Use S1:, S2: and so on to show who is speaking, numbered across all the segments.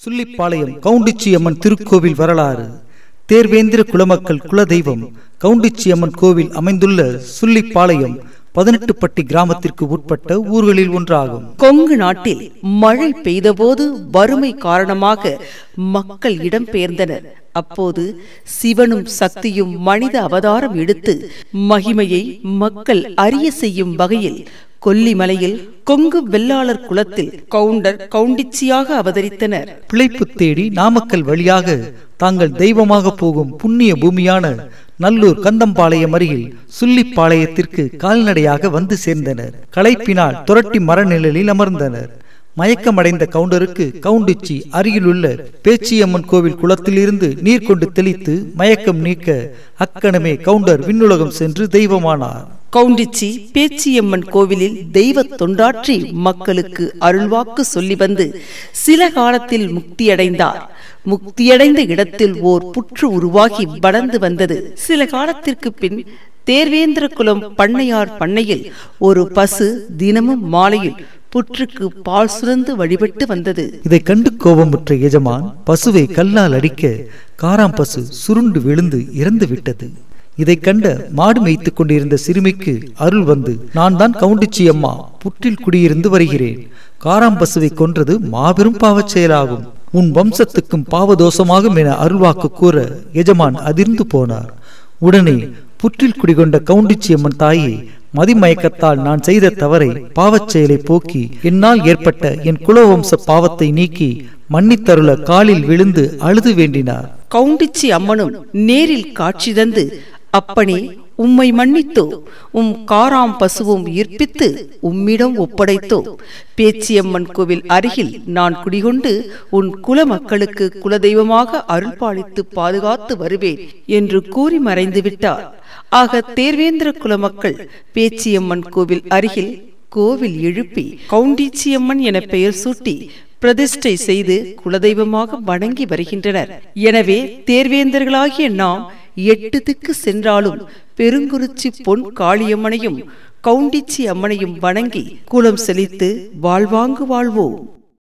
S1: சுள்ளிப்பாளையம் கவுண்டிச்சி அம்மன் திருக்கோவில் வரலாறு தேர்வேந்திர குலமக்கள் குலதெய்வம் கவுண்டிச்சி அம்மன் கோவில் அமைந்துள்ள சுள்ளிப்பாளையம் பதினெட்டுப்பட்டி கிராமத்திற்கு உட்பட்ட ஊர்களில் ஒன்றாகும்
S2: கொங்கு நாட்டில் மழை பெய்தபோது வறுமை காரணமாக மக்கள் இடம்பெயர்ந்தனர் அப்போது சிவனும் சக்தியும் மனித அவதாரம் எடுத்து மகிமையை மக்கள் அறிய செய்யும் வகையில் கொல்லிமலையில் கொங்கு வெள்ளாளர் குலத்தில் கவுண்டர் கவுண்டிச்சியாக அவதரித்தனர்
S1: பிழைப்பு தேடி நாமக்கல் வழியாக தாங்கள் தெய்வமாக போகும் புண்ணிய பூமியான நல்லூர் கந்தம்பாளையம் அருகில் சுள்ளிப்பாளையத்திற்கு கால்நடையாக வந்து சேர்ந்தனர் களைப்பினால் துரட்டி மரநிழலில் அமர்ந்தனர் மயக்கமடைந்த கவுண்டருக்கு கவுண்டிச்சி அருகிலுள்ள பேச்சியம்மன் கோவில் குளத்திலிருந்து நீர் கொண்டு தெளித்து மயக்கம் நீக்க அக்கணமே கவுண்டர் விண்ணுலகம் சென்று தெய்வமானார்
S2: கவுண்டிச்சி பேச்சியம்மன் கோவிலில் தெய்வ தொண்டாற்றி மக்களுக்கு அருள்வாக்கு சொல்லி வந்து சில காலத்தில் முக்தியடைந்தார் முக்தியடைந்த இடத்தில் ஓர் புற்று உருவாகி வளர்ந்து வந்தது சில காலத்திற்கு பின் தேர்வேந்திர குலம் பண்ணையார் பண்ணையில் ஒரு பசு தினமும் மாலையில் புற்றுக்கு பால் சுரந்து வழிபட்டு வந்தது
S1: இதை கண்டு கோபமுற்ற எஜமான் பசுவை கல்லால் அடிக்க காராம் பசு சுருண்டு விழுந்து இறந்து விட்டது இதை கண்ட மாடு மேய்த்துக் கொண்டிருந்த சிறுமிக்கு அருள் வந்து நான் தான் கவுண்டிச்சி அம்மா புற்றில் குடியிருந்து வருகிறேன் காராம் பசுவை கொன்றது மாபெரும் பாவச் செயலாகும் உன் வம்சத்துக்கும் பாவதோஷமாகும் என அருள்வாக்கு கூற எஜமான் அதிர்ந்து போனார் உடனே புற்றில் குடிகொண்ட கவுண்டிச்சி அம்மன் தாயே மதிமயக்கத்தால் நான் செய்த தவறை பாவச் செயலை போக்கி என்னால் ஏற்பட்ட என் குலவம்ச பாவத்தை நீக்கி மன்னித்தருள காலில் விழுந்து அழுது வேண்டினார்
S2: கவுண்டிச்சி அம்மனும் நேரில் காட்சி தந்து அப்பனே உம்மை மன்னித்தோ உம் காராம் பசுவும் ஈர்ப்பித்து உம்மிடம் ஒப்படைத்தோ பேச்சியம்மன் கோவில் அருகில் நான் குடிகொண்டு உன் குல மக்களுக்கு குலதெய்வமாக அருள்பாலித்து பாதுகாத்து வருவேன் என்று கூறி மறைந்து விட்டார் ஆக தேர்வேந்திர குலமக்கள் பேச்சியம்மன் கோவில் அருகில் கோவில் எழுப்பி கவுண்டீச்சியம்மன் என பெயர் சூட்டி பிரதிஷ்டை செய்து குலதெய்வமாக வணங்கி வருகின்றனர் எனவே தேர்வேந்தர்களாகிய நாம் எட்டு திக்கு சென்றாலும் பெருங்குறிச்சி பொன் காளியம்மனையும் கவுண்டிச்சி அம்மனையும் வணங்கி குலம் செழித்து வாழ்வாங்கு வாழ்வோம்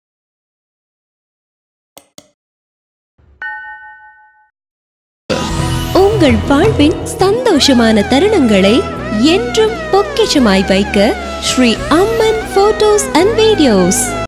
S3: உங்கள் வாழ்வின் சந்தோஷமான தருணங்களை என்றும் பொக்கிஷமாய் வைக்க Shri Amman photos and videos